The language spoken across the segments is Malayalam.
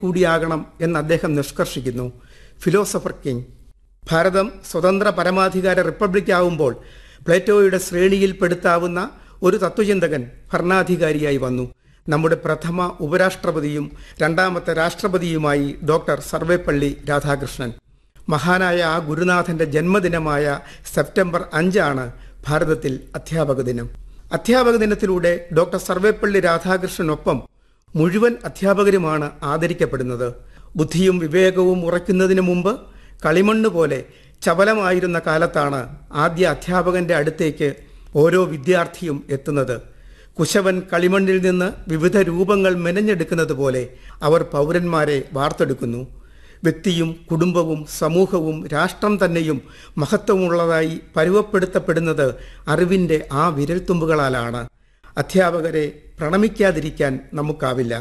കൂടിയാകണം എന്ന് അദ്ദേഹം നിഷ്കർഷിക്കുന്നു ഫിലോസഫർ കിങ് ഭാരതം സ്വതന്ത്ര പരമാധികാര റിപ്പബ്ലിക് ആവുമ്പോൾ പ്ലേറ്റോയുടെ ശ്രേണിയിൽപ്പെടുത്താവുന്ന ഒരു തത്വചിന്തകൻ ഭരണാധികാരിയായി വന്നു നമ്മുടെ പ്രഥമ ഉപരാഷ്ട്രപതിയും രണ്ടാമത്തെ രാഷ്ട്രപതിയുമായി ഡോക്ടർ സർവേപ്പള്ളി രാധാകൃഷ്ണൻ മഹാനായ ആ ഗുരുനാഥന്റെ ജന്മദിനമായ സെപ്റ്റംബർ അഞ്ചാണ് ഭാരതത്തിൽ അധ്യാപക ദിനം അധ്യാപക ദിനത്തിലൂടെ ഡോക്ടർ സർവേപ്പള്ളി രാധാകൃഷ്ണനൊപ്പം മുഴുവൻ അധ്യാപകരുമാണ് ആദരിക്കപ്പെടുന്നത് ബുദ്ധിയും വിവേകവും ഉറയ്ക്കുന്നതിന് മുമ്പ് കളിമണ്ണ് പോലെ ചപലമായിരുന്ന കാലത്താണ് ആദ്യ അധ്യാപകന്റെ അടുത്തേക്ക് ഓരോ വിദ്യാർത്ഥിയും എത്തുന്നത് കുശവൻ കളിമണ്ണിൽ നിന്ന് വിവിധ രൂപങ്ങൾ മെനഞ്ഞെടുക്കുന്നത് പോലെ അവർ പൗരന്മാരെ വാർത്തെടുക്കുന്നു വ്യക്തിയും കുടുംബവും സമൂഹവും രാഷ്ട്രം തന്നെയും മഹത്വമുള്ളതായി പരുവപ്പെടുത്തപ്പെടുന്നത് അറിവിൻ്റെ ആ വിരൽത്തുമ്പുകളാലാണ് അധ്യാപകരെ പ്രണമിക്കാതിരിക്കാൻ നമുക്കാവില്ല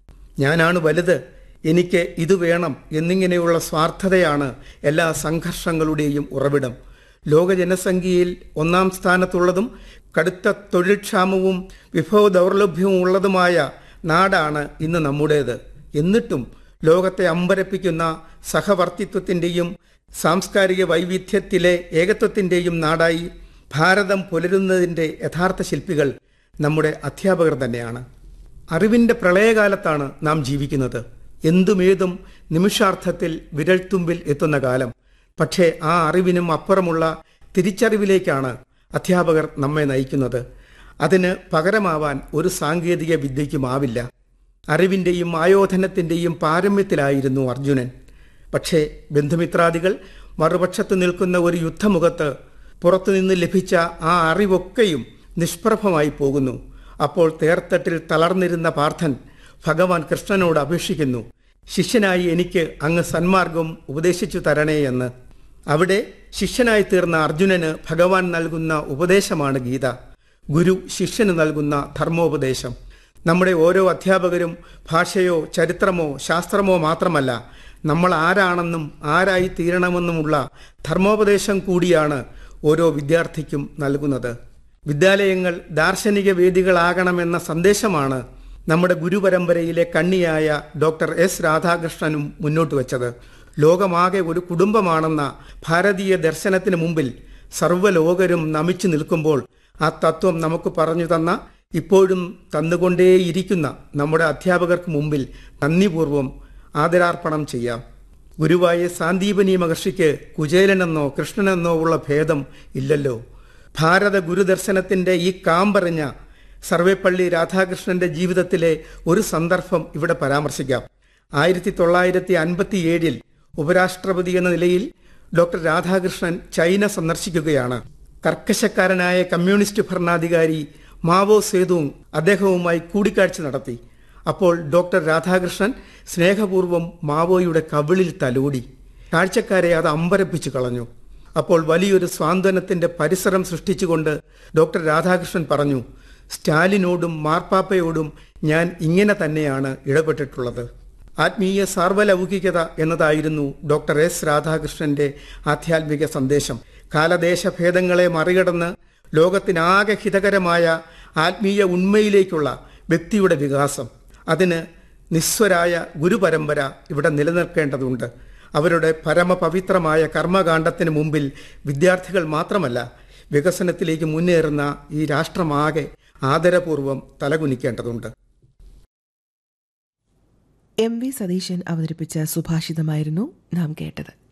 ഞാനാണ് വലുത് എനിക്ക് ഇത് വേണം എന്നിങ്ങനെയുള്ള സ്വാർത്ഥതയാണ് എല്ലാ സംഘർഷങ്ങളുടെയും ഉറവിടം ലോക ജനസംഖ്യയിൽ ഒന്നാം സ്ഥാനത്തുള്ളതും കടുത്ത തൊഴിൽക്ഷാമവും വിഭവ ദൗർലഭ്യവും ഉള്ളതുമായ നാടാണ് ഇന്ന് നമ്മുടേത് എന്നിട്ടും ലോകത്തെ അമ്പരപ്പിക്കുന്ന സഹവർത്തിത്വത്തിൻ്റെയും സാംസ്കാരിക വൈവിധ്യത്തിലെ ഏകത്വത്തിൻ്റെയും നാടായി ഭാരതം പുലരുന്നതിൻ്റെ യഥാർത്ഥ ശില്പികൾ നമ്മുടെ അധ്യാപകർ തന്നെയാണ് അറിവിൻ്റെ പ്രളയകാലത്താണ് നാം ജീവിക്കുന്നത് എന്തുമേതും നിമിഷാർത്ഥത്തിൽ വിരൽത്തുമ്പിൽ എത്തുന്ന കാലം പക്ഷേ ആ അറിവിനും അപ്പുറമുള്ള തിരിച്ചറിവിലേക്കാണ് അധ്യാപകർ നമ്മെ നയിക്കുന്നത് അതിന് പകരമാവാൻ ഒരു സാങ്കേതിക വിദ്യയ്ക്കുമാവില്ല അറിവിൻ്റെയും ആയോധനത്തിൻ്റെയും പാരമ്യത്തിലായിരുന്നു അർജുനൻ പക്ഷേ ബന്ധുമിത്രാദികൾ മറുപക്ഷത്ത് നിൽക്കുന്ന ഒരു യുദ്ധമുഖത്ത് പുറത്തുനിന്ന് ലഭിച്ച ആ അറിവൊക്കെയും നിഷ്പ്രഭമായി പോകുന്നു അപ്പോൾ തേർത്തട്ടിൽ തളർന്നിരുന്ന പാർത്ഥൻ ഭഗവാൻ കൃഷ്ണനോട് അപേക്ഷിക്കുന്നു ശിഷ്യനായി എനിക്ക് അങ്ങ് സന്മാർഗം ഉപദേശിച്ചു തരണേ എന്ന് അവിടെ ശിഷ്യനായി തീർന്ന അർജുനന് ഭഗവാൻ നൽകുന്ന ഉപദേശമാണ് ഗീത ഗുരു ശിഷ്യന് നൽകുന്ന ധർമ്മോപദേശം നമ്മുടെ ഓരോ അധ്യാപകരും ഭാഷയോ ചരിത്രമോ ശാസ്ത്രമോ മാത്രമല്ല നമ്മൾ ആരാണെന്നും ആരായി തീരണമെന്നുമുള്ള ധർമ്മോപദേശം കൂടിയാണ് ഓരോ വിദ്യാർത്ഥിക്കും നൽകുന്നത് വിദ്യാലയങ്ങൾ ദാർശനിക വേദികളാകണമെന്ന സന്ദേശമാണ് നമ്മുടെ ഗുരുപരമ്പരയിലെ കണ്ണിയായ ഡോക്ടർ എസ് രാധാകൃഷ്ണനും മുന്നോട്ട് വച്ചത് ലോകമാകെ ഒരു കുടുംബമാണെന്ന ഭാരതീയ ദർശനത്തിന് മുമ്പിൽ സർവ്വലോകരും നമിച്ചു നിൽക്കുമ്പോൾ ആ തത്വം നമുക്ക് പറഞ്ഞു തന്ന ഇപ്പോഴും തന്നുകൊണ്ടേയിരിക്കുന്ന നമ്മുടെ അധ്യാപകർക്ക് മുമ്പിൽ നന്ദിപൂർവം ആദരാർപ്പണം ചെയ്യാം ഗുരുവായ സാന്ദീപനി മഹർഷിക്ക് കുചേലനെന്നോ കൃഷ്ണനെന്നോ ഉള്ള ഭേദം ഇല്ലല്ലോ ഭാരത ഗുരുദർശനത്തിന്റെ ഈ കാമ്പറിഞ്ഞ സർവേപ്പള്ളി രാധാകൃഷ്ണന്റെ ജീവിതത്തിലെ ഒരു സന്ദർഭം ഇവിടെ പരാമർശിക്കാം ആയിരത്തി തൊള്ളായിരത്തി അൻപത്തിയേഴിൽ ഉപരാഷ്ട്രപതി എന്ന നിലയിൽ ഡോക്ടർ രാധാകൃഷ്ണൻ ചൈന സന്ദർശിക്കുകയാണ് കർക്കശക്കാരനായ കമ്മ്യൂണിസ്റ്റ് ഭരണാധികാരി മാവോ സേതുങ് അദ്ദേഹവുമായി കൂടിക്കാഴ്ച നടത്തി അപ്പോൾ ഡോക്ടർ രാധാകൃഷ്ണൻ സ്നേഹപൂർവ്വം മാവോയുടെ കവിളിൽ തലോടി കാഴ്ചക്കാരെ അത് അമ്പരപ്പിച്ചു കളഞ്ഞു അപ്പോൾ വലിയൊരു സ്വാന്തനത്തിന്റെ പരിസരം സൃഷ്ടിച്ചുകൊണ്ട് ഡോക്ടർ രാധാകൃഷ്ണൻ പറഞ്ഞു സ്റ്റാലിനോടും മാർപ്പാപ്പയോടും ഞാൻ ഇങ്ങനെ തന്നെയാണ് ഇടപെട്ടിട്ടുള്ളത് ആത്മീയ സാർവലൗകികത എന്നതായിരുന്നു ഡോക്ടർ എസ് രാധാകൃഷ്ണന്റെ ആധ്യാത്മിക സന്ദേശം കാലദേശഭേദങ്ങളെ മറികടന്ന് ലോകത്തിനാകെ ഹിതകരമായ ആത്മീയ ഉണ്മയിലേക്കുള്ള വ്യക്തിയുടെ വികാസം അതിന് നിസ്വരായ ഗുരുപരമ്പര ഇവിടെ നിലനിൽക്കേണ്ടതുണ്ട് അവരുടെ പരമപവിത്രമായ കർമ്മകാണ്ഡത്തിന് മുമ്പിൽ വിദ്യാർത്ഥികൾ മാത്രമല്ല വികസനത്തിലേക്ക് മുന്നേറുന്ന ഈ രാഷ്ട്രമാകെ ആദരപൂർവം തലകുനിക്കേണ്ടതുണ്ട് എം വി സതീശൻ അവതരിപ്പിച്ച സുഭാഷിതമായിരുന്നു നാം കേട്ടത്